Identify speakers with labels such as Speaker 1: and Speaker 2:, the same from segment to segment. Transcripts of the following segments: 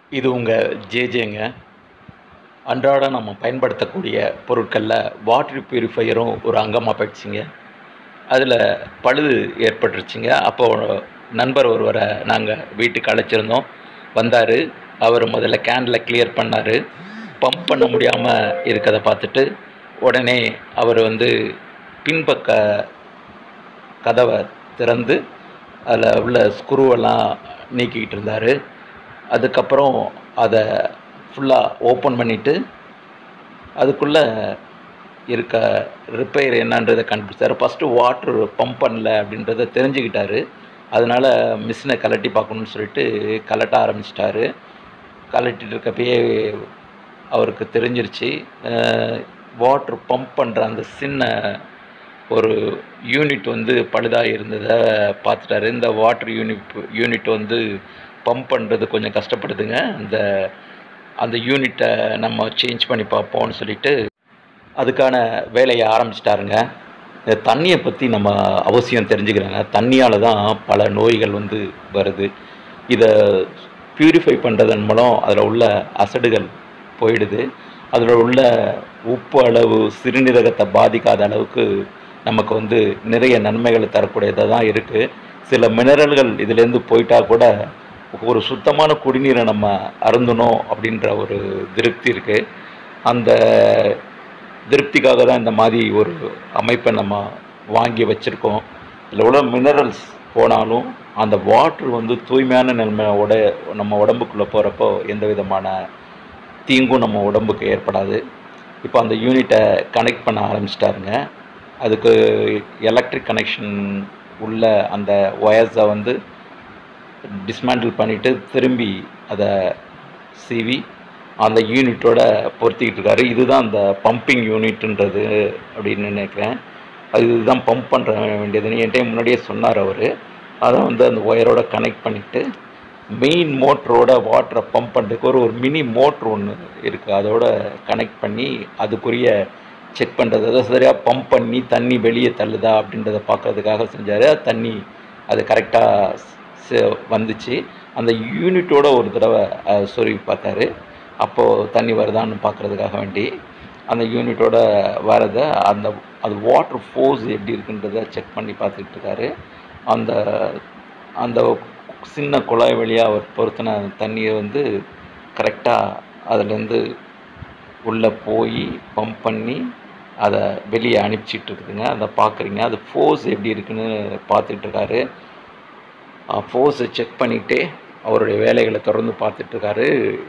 Speaker 1: இது உங்கள் ஜேஜேங்க அன்றாடம் நம்ம பயன்படுத்தக்கூடிய பொருட்களில் வாட்டர் பியூரிஃபையரும் ஒரு அங்கமாக போயிடுச்சுங்க அதில் பழுது ஏற்பட்டுருச்சுங்க அப்போ நண்பர் ஒருவரை நாங்கள் வீட்டுக்கு அழைச்சிருந்தோம் வந்தார் அவர் முதல்ல கேனில் கிளியர் பண்ணார் பம்ப் பண்ண முடியாமல் இருக்கிறத பார்த்துட்டு உடனே அவர் வந்து பின்பக்க கதவை திறந்து அதில் உள்ள ஸ்க்ரூவெல்லாம் நீக்கிக்கிட்டு இருந்தார் அதுக்கப்புறம் அதை ஃபுல்லாக ஓப்பன் பண்ணிவிட்டு அதுக்குள்ளே இருக்க ரிப்பேர் என்னன்றதை கண்டுபிடிச்சாரு ஃபஸ்ட்டு வாட்ரு பம்ப் பண்ணல அப்படின்றத தெரிஞ்சுக்கிட்டாரு அதனால் மிஷினை கலட்டி பார்க்கணுன்னு சொல்லிட்டு கலட்ட ஆரம்பிச்சிட்டாரு கலட்டிட்டு இருக்கப்பயே அவருக்கு தெரிஞ்சிருச்சு வாட்ரு பம்ப் பண்ணுற அந்த சின்ன ஒரு யூனிட் வந்து பழுதாக இருந்ததை பார்த்துட்டாரு இந்த வாட்ரு யூனிட் யூனிட் வந்து பம்ப் பண்ணுறது கொஞ்சம் கஷ்டப்படுதுங்க அந்த அந்த யூனிட்டை நம்ம சேஞ்ச் பண்ணி பார்ப்போம்னு சொல்லிட்டு அதுக்கான வேலையை ஆரம்பிச்சிட்டாருங்க இந்த தண்ணியை பற்றி நம்ம அவசியம் தெரிஞ்சுக்கிறாங்க தண்ணியால் தான் பல நோய்கள் வந்து வருது இதை ப்யூரிஃபை பண்ணுறதன் மூலம் அதில் உள்ள அசடுகள் போயிடுது அதில் உள்ள உப்பு அளவு சிறுநீரகத்தை பாதிக்காத அளவுக்கு நமக்கு வந்து நிறைய நன்மைகளை தரக்கூடியதாக தான் இருக்குது சில மினரல்கள் இதுலேருந்து போயிட்டா கூட ஒரு சுத்தமான குடிநீரை நம்ம அருந்தணும் அப்படின்ற ஒரு திருப்தி இருக்குது அந்த திருப்திக்காக தான் இந்த மாதிரி ஒரு அமைப்பை நம்ம வாங்கி வச்சுருக்கோம் இதில் உள்ள மினரல்ஸ் போனாலும் அந்த வாட்ரு வந்து தூய்மையான நிலைமையோட நம்ம உடம்புக்குள்ளே போகிறப்போ எந்த விதமான தீங்கும் நம்ம உடம்புக்கு ஏற்படாது இப்போ அந்த யூனிட்டை கனெக்ட் பண்ண ஆரம்பிச்சிட்டாருங்க அதுக்கு எலக்ட்ரிக் கனெக்ஷன் உள்ள அந்த ஒயர்ஸை வந்து டிஸ்மேண்டில் பண்ணிவிட்டு திரும்பி அதை சீவி அந்த யூனிட்டோட பொருத்திக்கிட்டு இருக்காரு இதுதான் அந்த பம்பிங் யூனிட்ன்றது அப்படின்னு நினைக்கிறேன் அது இதுதான் பம்ப் பண்ணுற வேண்டியதுன்னு என்கிட்ட முன்னாடியே சொன்னார் அவர் அதை வந்து அந்த ஒயரோட கனெக்ட் பண்ணிவிட்டு மெயின் மோட்டரோட வாட்டரை பம்ப் பண்ணுறதுக்கு ஒரு ஒரு மினி மோட்ரு ஒன்று இருக்குது அதோட கனெக்ட் பண்ணி அதுக்குரிய செக் பண்ணுறது அதை சரியாக பம்ப் பண்ணி தண்ணி வெளியே தள்ளுதா அப்படின்றத பார்க்கறதுக்காக செஞ்சார் தண்ணி அது கரெக்டாக வந்துச்சு அந்த யூனிட்டோட ஒரு தடவை சொருவி பார்த்தாரு அப்போது தண்ணி வருதான்னு பார்க்குறதுக்காக வேண்டி அந்த யூனிட்டோட வரதை அந்த அது வாட்டர் ஃபோர்ஸ் எப்படி இருக்குன்றத செக் பண்ணி பார்த்துக்கிட்டு இருக்காரு அந்த அந்த சின்ன குழாய் வழியாக அவர் பொருத்தின தண்ணியை வந்து கரெக்டாக அதுலேருந்து உள்ளே போய் பம்ப் பண்ணி அதை வெளியே அனுப்பிச்சிட்டு இருக்குதுங்க அதை பார்க்குறீங்க அது ஃபோர்ஸ் எப்படி இருக்குன்னு பார்த்துட்டு இருக்காரு ஃபோர்ஸை செக் பண்ணிக்கிட்டே அவருடைய வேலைகளை தொடர்ந்து பார்த்துட்ருக்காரு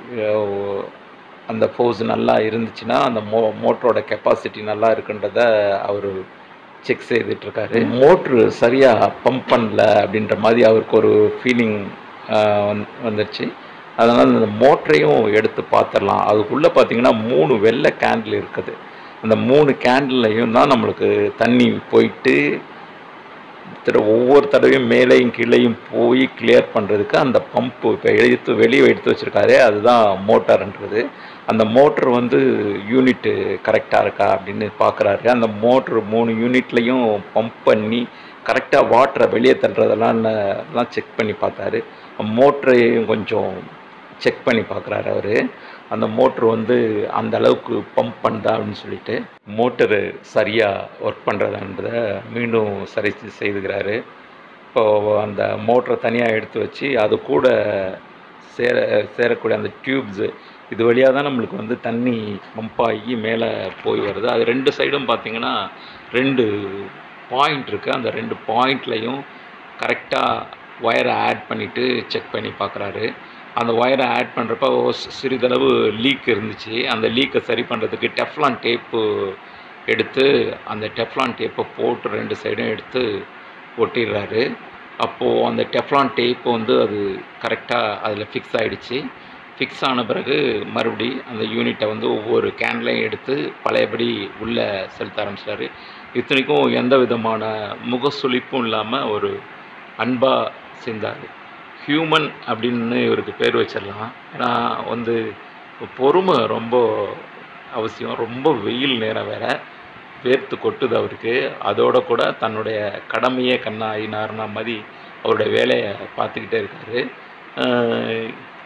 Speaker 1: அந்த ஃபோர்ஸ் நல்லா இருந்துச்சுன்னா அந்த மோ மோட்டரோட கெப்பாசிட்டி நல்லா இருக்குன்றத அவர் செக் செய்துட்ருக்காரு மோட்ரு சரியாக பம்ப் பண்ணல அப்படின்ற மாதிரி அவருக்கு ஒரு ஃபீலிங் வந் வந்துருச்சு அதனால் அந்த மோட்டரையும் எடுத்து பார்த்துடலாம் அதுக்குள்ளே பார்த்தீங்கன்னா மூணு வெள்ளை கேண்டில் இருக்குது அந்த மூணு கேண்டில்லையும் தான் நம்மளுக்கு தண்ணி போயிட்டு ஒவ்வொரு தடவையும் மேலேயும் கீழேயும் போய் கிளியர் பண்ணுறதுக்கு அந்த பம்பு இப்போ எடுத்து வெளியே எடுத்து வச்சுருக்காரு அதுதான் மோட்டார்ன்றது அந்த மோட்ரு வந்து யூனிட்டு கரெக்டாக இருக்கா அப்படின்னு பார்க்குறாரு அந்த மோட்ரு மூணு யூனிட்லேயும் பம்ப் பண்ணி கரெக்டாக வாட்டரை வெளியே தள்ளுறதெல்லாம் எல்லாம் செக் பண்ணி பார்த்தாரு மோட்டரையும் கொஞ்சம் செக் பண்ணி பார்க்குறாரு அவர் அந்த மோட்ரு வந்து அந்த அளவுக்கு பம்ப் பண்ணுதா அப்படின்னு சொல்லிட்டு மோட்டரு சரியாக ஒர்க் பண்ணுறதான்றத மீண்டும் சரி செய்துக்கிறாரு இப்போது அந்த மோட்டரை தனியாக எடுத்து வச்சு அது கூட சேர சேரக்கூடிய அந்த டியூப்ஸு இது வழியாக தான் நம்மளுக்கு வந்து தண்ணி பம்ப் ஆகி மேலே போய் வருது அது ரெண்டு சைடும் பார்த்திங்கன்னா ரெண்டு பாயிண்ட் இருக்குது அந்த ரெண்டு பாயிண்ட்லேயும் கரெக்டாக ஒயரை ஆட் பண்ணிவிட்டு செக் பண்ணி பார்க்குறாரு அந்த ஒயரை ஆட் பண்ணுறப்ப சிறிதளவு லீக் இருந்துச்சு அந்த லீக்கை சரி பண்ணுறதுக்கு டெஃப்லான் டேப்பு எடுத்து அந்த டெஃப்லான் டேப்பை போட்டு ரெண்டு சைடும் எடுத்து ஒட்டிடுறாரு அப்போது அந்த டெஃப்லான் டேப்பு வந்து அது கரெக்டாக அதில் ஃபிக்ஸ் ஆகிடுச்சு ஃபிக்ஸ் ஆன பிறகு மறுபடி அந்த யூனிட்டை வந்து ஒவ்வொரு கேன்லையும் எடுத்து பழையபடி உள்ளே செலுத்த ஆரம்பிச்சிட்டாரு இத்தனைக்கும் எந்த விதமான முகசுளிப்பும் இல்லாமல் ஒரு அன்பாக செஞ்சார் ஹியூமன் அப்படின்னு இவருக்கு பேர் வச்சிடலாம் ஏன்னா வந்து பொறுமை ரொம்ப அவசியம் ரொம்ப வெயில் நேரம் வேறு வேர்த்து கொட்டுது அவருக்கு அதோட கூட தன்னுடைய கடமையே கண்ணா ஐநாருனா மாதிரி அவருடைய வேலையை பார்த்துக்கிட்டே இருக்காரு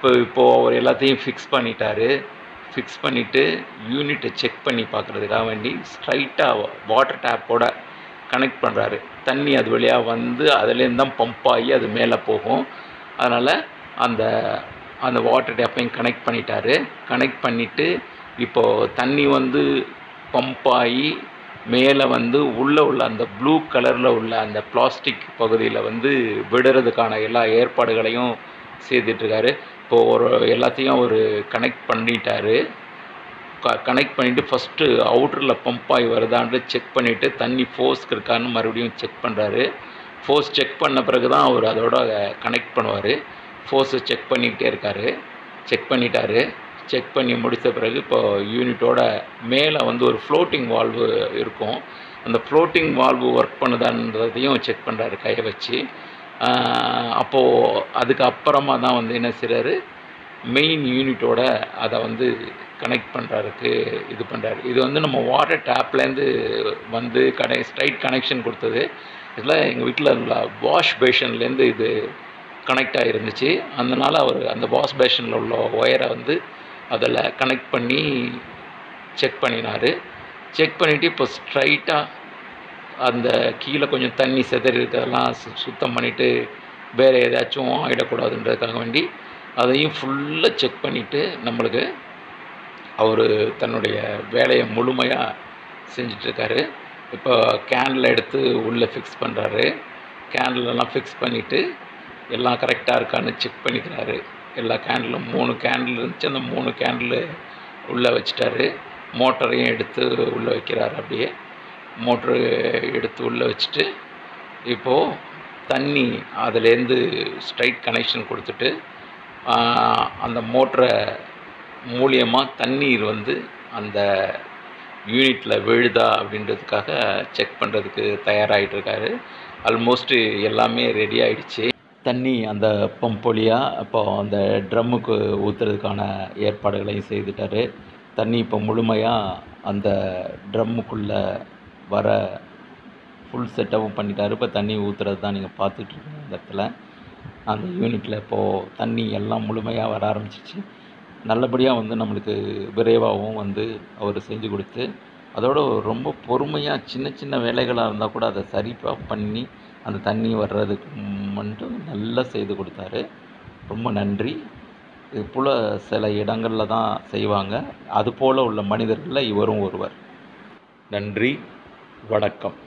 Speaker 1: இப்போ இப்போது அவர் எல்லாத்தையும் ஃபிக்ஸ் பண்ணிட்டாரு ஃபிக்ஸ் பண்ணிவிட்டு யூனிட்டை செக் பண்ணி பார்க்குறதுக்காக வேண்டி ஸ்ட்ரைட்டாக வாட்டர் டேப்போட கனெக்ட் பண்ணுறாரு தண்ணி அது வழியாக வந்து அதுலேருந்து தான் பம்ப் ஆகி அது மேலே போகும் அதனால் அந்த அந்த வாட்டர் டேப்பையும் கனெக்ட் பண்ணிட்டாரு கனெக்ட் பண்ணிவிட்டு இப்போது தண்ணி வந்து பம்ப் ஆகி மேலே வந்து உள்ளே உள்ள அந்த ப்ளூ கலரில் உள்ள அந்த பிளாஸ்டிக் பகுதியில் வந்து விடுறதுக்கான எல்லா ஏற்பாடுகளையும் செய்துட்ருக்காரு இப்போது ஒரு எல்லாத்தையும் அவர் கனெக்ட் பண்ணிட்டாரு க கனெக்ட் பண்ணிவிட்டு ஃபஸ்ட்டு அவுட்டரில் பம்ப் ஆகி வருதான்னு செக் பண்ணிவிட்டு தண்ணி ஃபோர்ஸ்க்கு இருக்கான்னு மறுபடியும் செக் பண்ணுறாரு ஃபோர்ஸ் செக் பண்ண பிறகு தான் அவர் அதோட கனெக்ட் பண்ணுவார் ஃபோர்ஸை செக் பண்ணிக்கிட்டே இருக்கார் செக் பண்ணிட்டாரு செக் பண்ணி முடித்த பிறகு இப்போ யூனிட்டோட மேலே வந்து ஒரு ஃப்ளோட்டிங் வால்வு இருக்கும் அந்த ஃப்ளோட்டிங் வால்வு ஒர்க் பண்ணுதான்றதையும் செக் பண்ணுறாரு கையை வச்சு அப்போது அதுக்கு அப்புறமா தான் வந்து என்ன செய்கிறாரு மெயின் யூனிட்டோட அதை வந்து கனெக்ட் பண்ணுறதுக்கு இது பண்ணுறாரு இது வந்து நம்ம வாட்டர் டேப்லேருந்து வந்து கடை ஸ்ட்ரைட் கனெக்ஷன் கொடுத்தது இதில் எங்கள் வீட்டில் உள்ள வாஷ் பேஷன்லேருந்து இது கனெக்ட் ஆகிருந்துச்சு அதனால் அவர் அந்த வாஷ் பேஷனில் உள்ள ஒயரை வந்து அதில் கனெக்ட் பண்ணி செக் பண்ணினார் செக் பண்ணிவிட்டு இப்போ ஸ்ட்ரைட்டாக அந்த கீழே கொஞ்சம் தண்ணி செதறி இருக்கிறதெல்லாம் சு- சுத்தம் பண்ணிவிட்டு வேறு ஏதாச்சும் ஆகிடக்கூடாதுன்றதுக்காக வேண்டி அதையும் ஃபுல்லாக செக் பண்ணிவிட்டு நம்மளுக்கு அவர் தன்னுடைய வேலையை முழுமையாக செஞ்சிட்ருக்காரு இப்போ கேனில் எடுத்து உள்ளே ஃபிக்ஸ் பண்ணுறாரு கேன்லலாம் ஃபிக்ஸ் பண்ணிவிட்டு எல்லாம் கரெக்டாக இருக்கான்னு செக் பண்ணிக்கிறாரு எல்லா கேண்டிலும் மூணு கேண்டில் இருந்துச்சு அந்த மூணு கேண்டில் உள்ளே வச்சிட்டாரு மோட்டரையும் எடுத்து உள்ளே வைக்கிறாரு அப்படியே மோட்ரு எடுத்து உள்ளே வச்சுட்டு இப்போது தண்ணி அதுலேருந்து ஸ்ட்ரைட் கனெக்ஷன் கொடுத்துட்டு ஆஹ், அந்த மோட்டரை மூலியமாக தண்ணீர் வந்து அந்த யூனிட்டில் விழுதா அப்படின்றதுக்காக செக் பண்ணுறதுக்கு தயாராகிட்டு இருக்காரு ஆல்மோஸ்ட்டு எல்லாமே ரெடி ஆயிடுச்சு தண்ணி அந்த பம்ப் வழியாக அப்போ அந்த ட்ரம்முக்கு ஊற்றுறதுக்கான ஏற்பாடுகளையும் செய்துட்டாரு தண்ணி இப்போ முழுமையாக அந்த ட்ரம்முக்குள்ளே வர ஃபுல் செட்டப்பும் பண்ணிட்டாரு இப்போ தண்ணி ஊற்றுறது தான் நீங்கள் பார்த்துட்ருக்கீங்க இந்த இடத்துல அந்த யூனிட்டில் இப்போது தண்ணி எல்லாம் முழுமையாக வர ஆரம்பிச்சிச்சு நல்லபடியாக வந்து நம்மளுக்கு விரைவாகவும் வந்து அவர் செஞ்சு கொடுத்து அதோட ரொம்ப பொறுமையாக சின்ன சின்ன வேலைகளாக இருந்தால் கூட அதை சரிப்பாக பண்ணி அந்த தண்ணி வர்றதுக்கு மட்டும் நல்லா செய்து கொடுத்தாரு ரொம்ப நன்றி இது போல் சில இடங்களில் தான் செய்வாங்க அது போல் உள்ள மனிதர்களில் இவரும் ஒருவர் நன்றி வணக்கம்